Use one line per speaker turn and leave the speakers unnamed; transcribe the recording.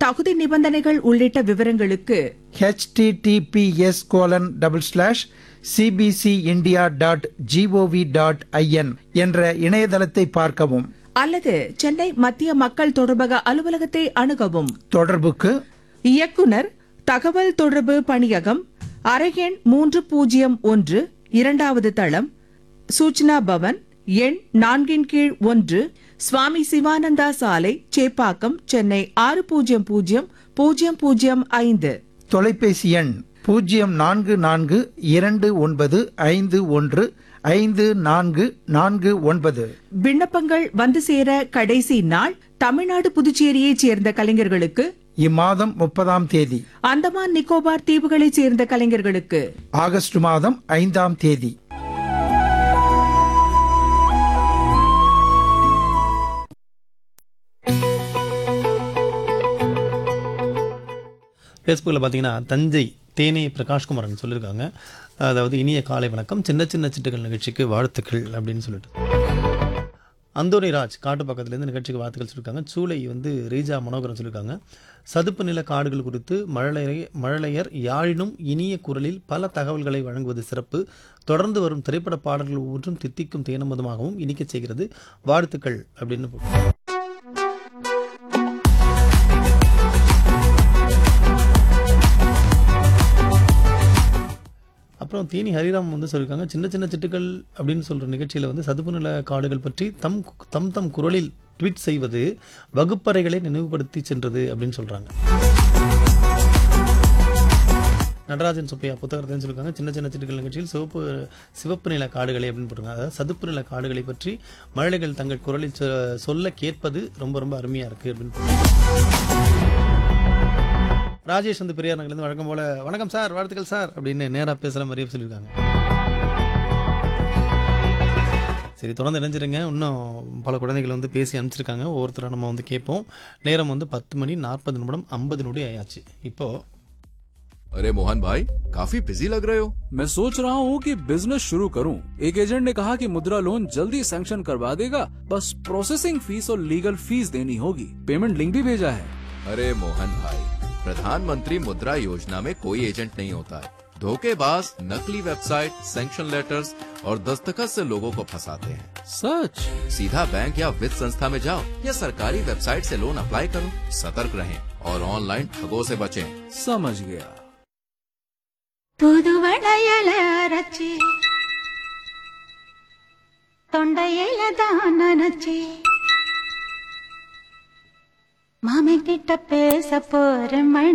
தகுதி நிபந்தனைகள் உள்ளிட்ட விவரங்களுக்கு
https colon double slash CBC India dot G O V dot I N என்ற இணையதளத்தை பார்க்கவும்
அல்லது சென்னை மத்திய மக்கள் தொடர்பக அலுவலகத்தை அணுகவும்
தொடர்புக்கு
இயக்குனர் தகவல் தொடர்பு பணியகம் அறையெண் மூன்று பூஜ்ஜியம் ஒன்று இரண்டாவது தளம் சூச்சனா பவன் எண் நான்கின் கீழ் ஒன்று சுவாமி சிவானந்தா சாலை சேப்பாக்கம் சென்னை ஆறு பூஜ்ஜியம் பூஜ்ஜியம் பூஜ்ஜியம் பூஜ்ஜியம் ஐந்து
தொலைபேசி எண் பூஜ்ஜியம் நான்கு நான்கு இரண்டு ஒன்பது ஐந்து ஒன்று ஐந்து நான்கு நான்கு ஒன்பது
விண்ணப்பங்கள் வந்து சேர கடைசி நாள் தமிழ்நாடு புதுச்சேரியைச் சேர்ந்த கலைஞர்களுக்கு
இம்மாதம் முப்பதாம் தேதி
அந்தமான் நிக்கோபார் தீவுகளைச் சேர்ந்த கலைஞர்களுக்கு
ஆகஸ்ட் மாதம் ஐந்தாம் தேதி
ஃபேஸ்புக்கில் பார்த்தீங்கன்னா தஞ்சை தேனே பிரகாஷ்குமாரன் சொல்லியிருக்காங்க அதாவது இனிய காலை வணக்கம் சின்ன சின்ன சிட்டுகள் நிகழ்ச்சிக்கு வாழ்த்துக்கள் அப்படின்னு சொல்லிட்டு அந்தோனி ராஜ் காட்டு பக்கத்துலேருந்து நிகழ்ச்சிக்கு வாழ்த்துக்கள் சொல்லியிருக்காங்க சூளை வந்து ரீஜா மனோகரன் சொல்லியிருக்காங்க சதுப்பு நில காடுகள் குறித்து மழலைய மழலையர் யாழினும் இனிய குரலில் பல தகவல்களை வழங்குவது சிறப்பு தொடர்ந்து வரும் திரைப்பட பாடல்கள் ஒவ்வொன்றும் தித்திக்கும் தேனமதமாகவும் இனிக்கச் செய்கிறது வாழ்த்துக்கள் அப்படின்னு போட்டு அப்புறம் தேனி ஹரிராம் வந்து சொல்லியிருக்காங்க சின்ன சின்ன சிட்டுகள் அப்படின்னு சொல்கிற நிகழ்ச்சியில் வந்து சதுப்பு நில காடுகள் பற்றி தம் தம் தம் குரலில் ட்வீட் செய்வது வகுப்பறைகளை நினைவுபடுத்தி சென்றது அப்படின்னு சொல்கிறாங்க நடராஜன் சுப்பையா புத்தகத்தையும் சொல்லியிருக்காங்க சின்ன சின்ன சிட்டுகள் நிகழ்ச்சியில் சிவப்பு சிவப்பு நில காடுகளை அப்படின்னு போட்டிருக்காங்க அதாவது சதுப்பு நில காடுகளை பற்றி மழலைகள் தங்கள் குரலில் சொ- சொல்ல கேட்பது ரொம்ப ரொம்ப அருமையாக இருக்குது அப்படின்னு போட்டிருக்காங்க. ராஜேஷ் வந்து பெரியார் நகர்லேருந்து வழக்கம் போல வணக்கம் சார் வாழ்த்துக்கள் சார் அப்படின்னு நேராக பேசுகிற மாதிரியே சொல்லியிருக்காங்க சரி தொடர்ந்து இணைஞ்சிருங்க இன்னும் பல குழந்தைகள் வந்து பேசி அனுப்பிச்சிருக்காங்க ஒவ்வொருத்தராக நம்ம வந்து கேட்போம் நேரம் வந்து பத்து மணி நாற்பது நிமிடம் ஐம்பது நொடி ஆயாச்சு இப்போ
अरे मोहन भाई काफी बिजी लग रहे हो
मैं सोच रहा हूँ कि बिजनेस शुरू करूँ एक एजेंट ने कहा कि मुद्रा लोन जल्दी सैंक्शन करवा देगा बस प्रोसेसिंग फीस और लीगल फीस देनी होगी पेमेंट लिंक भी भेजा है
अरे मोहन भाई प्रधानमंत्री मुद्रा योजना में कोई एजेंट नहीं होता है धोखेबाज नकली वेबसाइट सैंक्शन लेटर्स और दस्तखत से लोगों को फंसाते हैं
सच
सीधा बैंक या वित्त संस्था में जाओ या सरकारी वेबसाइट से लोन अप्लाई करो सतर्क रहें और ऑनलाइन ठगों से बचें
समझ गया
புதுவளையல அரைச்சி தொண்டையில தான் நினைச்சி மாமன் கிட்ட பேச போற மணி